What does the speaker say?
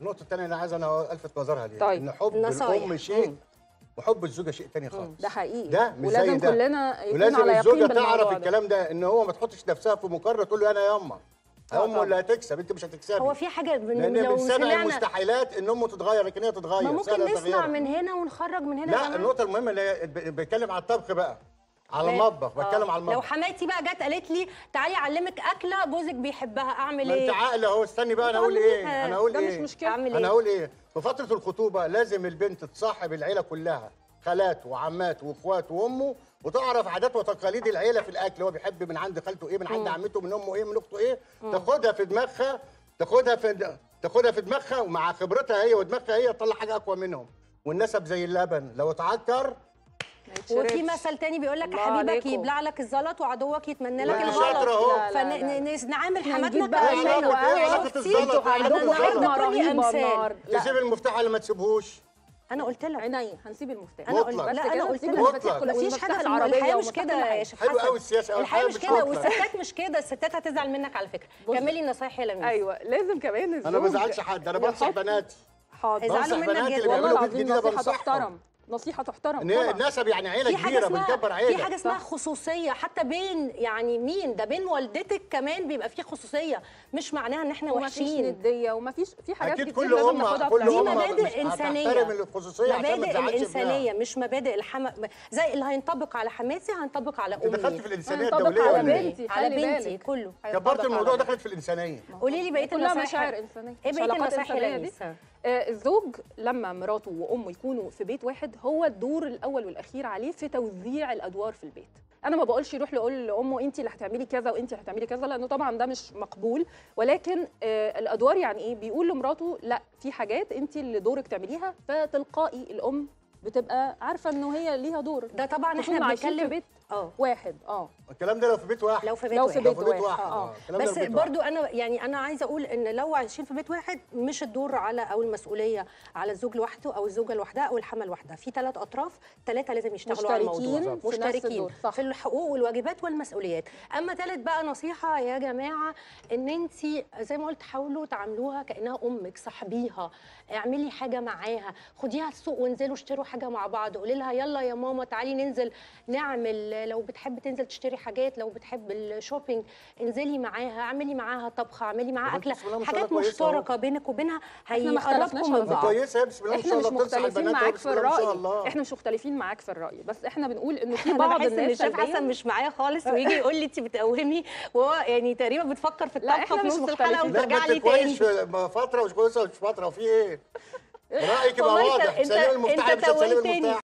النقطه الثانيه انا عايز انا الفت نظرها ليه طيب. ان حب النصايح. الام شيء مم. وحب الزوجه شيء تاني خالص ده حقيقي ده مش ولازم زي ده. كلنا يكون ولازم على الزوجه يقين تعرف بالموضوع ده الكلام ده ان هو ما تحطش نفسها في مقارنه تقول له انا يا اما آه امه طبعا. اللي هتكسب انت مش هتكسبي هو في حاجه من لان لو من سبع سمعنا المستحيلات ان امه تتغير لكن هي تتغير ما ممكن سهلة نسمع تغييرها. من هنا ونخرج من هنا يا لا جماعة. النقطه المهمه اللي هي ب- بتكلم على الطبخ بقى على لا. المطبخ بتكلم آه. على المطبخ لو حماتي بقى جت قالت لي تعالي اعلمك اكله جوزك بيحبها اعمل ما انت ايه عاقل اهو استني بقى انا اقول ايه تعلميها. انا اقول ده مش ايه مشكله اعمل انا ايه اقول ايه في فتره الخطوبه لازم البنت تصاحب العيله كلها خالات وعمات واخوات وامه وتعرف عادات وتقاليد العيله في الاكل هو بيحب من عند خالته ايه من عند عمته من امه ايه من اخته ايه تاخدها في دماغها تاخدها في تاخدها في دماغها ومع خبرتها هي ودماغها هي تطلع حاجه اقوى منهم والنسب زي اللبن لو اتعكر ما يتشربش. وفي مثل تاني بيقول لك الله حبيبك عليكم. يبلع لك الزلط وعدوك يتمنى لك وانت الغلط شاطرة اهو. لا، لا، لا. فنعامل احنا حماتنا نجيب بقى إيه شاي علاقة- إيه وقهوة. علاقة الزلط؟ انتوا إيه علاقة عندكم الزلط؟ خدمه كل رهيبه أمثال. النار لا تسيب المفتاح ولا ما تسيبهوش انا قلت لك عينيا هنسيب المفتاح انا قلت مطلق. بس لا كده انا قلت نسيب لك المفاتيح مطلق. كلها مفيش حاجه والمفتاح اسمها العربية الحياه مش ومفتاح كده كل يا حاجة. شيخ حلو حسن. قوي السياسه أوي، الحياه مش مش كده مطلق. والستات مش كده الستات هتزعل منك على فكره بص. كملي النصايح يا لميس ايوه لازم كمان الزوج انا ما بزعلش حد انا بنصح يحط- بناتي حاضر ازعلوا بنصح منك بناتي جدا. اللي والله بيعملوا بيت العظيم جديده نصيحه بنصحهم تحترم نصيحه تحترم ان هي طبعا النسب يعني عيله في حاجه كبيره اسمها بنكبر في عيله حاجه اسمها صح. خصوصيه حتى بين يعني مين ده بين والدتك كمان بيبقى في خصوصيه مش معناها ان احنا ومفيش وحشين نديه ومفيش في حاجات اكيد كتير كل لازم ام ناخدها كل في دي ام الاعتبار. مبادئ مش إنسانية. هتحترم الخصوصيه عشان ما مبادئ تزعلش الانسانيه ابنها مش مبادئ الحم... زي اللي هينطبق على حماتي هينطبق على انت دخلت في امي الانسانيه هينطبق الدوليه على ولا ايه؟ بنتي على خلي بنتي بالك. كله هينطبق كبرت الموضوع على دخلت في الانسانيه قولي لي بقيه كلها النصايح مشاعر انسانيه ايه بقيه علاقات النصايح إنسانية يا دي. لميس آه، الزوج لما مراته وامه يكونوا في بيت واحد هو الدور الاول والاخير عليه في توزيع الادوار في البيت انا ما بقولش يروح يقول لامه انت اللي هتعملي كذا وانت اللي هتعملي كذا لانه طبعا ده مش مقبول ولكن آه، الادوار يعني ايه بيقول لمراته لا في حاجات انت اللي دورك تعمليها فتلقائي الام بتبقى عارفه انه هي ليها دور ده طبعا خصوصاً احنا عايشين في بنتكلم بيت اه واحد اه الكلام ده لو في بيت واحد لو في بيت لو في واحد. بيت لو في بيت واحد واحد اه اه الكلام ده بس في بيت واحد. برضو انا يعني انا عايزه اقول ان لو عايشين في بيت واحد مش الدور على او المسؤوليه على الزوج لوحده او الزوجه لوحدها او الحمل لوحدها في ثلاث اطراف ثلاثه لازم يشتغلوا على مشتركين الموضوع في نفس الدور، صح. في الحقوق والواجبات والمسؤوليات اما ثالث بقى نصيحه يا جماعه ان انت زي ما قلت حاولوا تعاملوها كانها امك صاحبيها اعملي حاجه معاها خديها السوق وانزلوا اشتروا حاجه مع بعض قولي لها يلا يا ماما تعالي ننزل نعمل لو بتحب تنزل تشتري حاجات لو بتحب الشوبينج انزلي معاها اعملي معاها طبخه اعملي معاها طب انت اكله بسم الله ما شاء الله حاجات كويسة اهو. مشتركه بينك وبينها احنا ما اختلفناش هيقربكم على من بعض. بعض كويسه بسم الله ما احنا شاء مش الله بتنصح مختلفين البنات معاك بسم في الله ما شاء الراي الله احنا مش مختلفين معاك في الراي بس احنا بنقول انه في انا بعض بحس ان الناس الشيف سلبياً. حسن مش معايا خالص ويجي يقول لي انت بتقومي وهو يعني تقريبا بتفكر في لا، الطبخه احنا في مش نص الحلقه مختلفين. لا وترجع ما لي انت كويس تاني في فتره ومش كويسه ومش فتره وفي ايه؟ رايك يبقى والله انت- واضح انت- سليم المفتاح انت مش هتسلم توهتني. المفتاح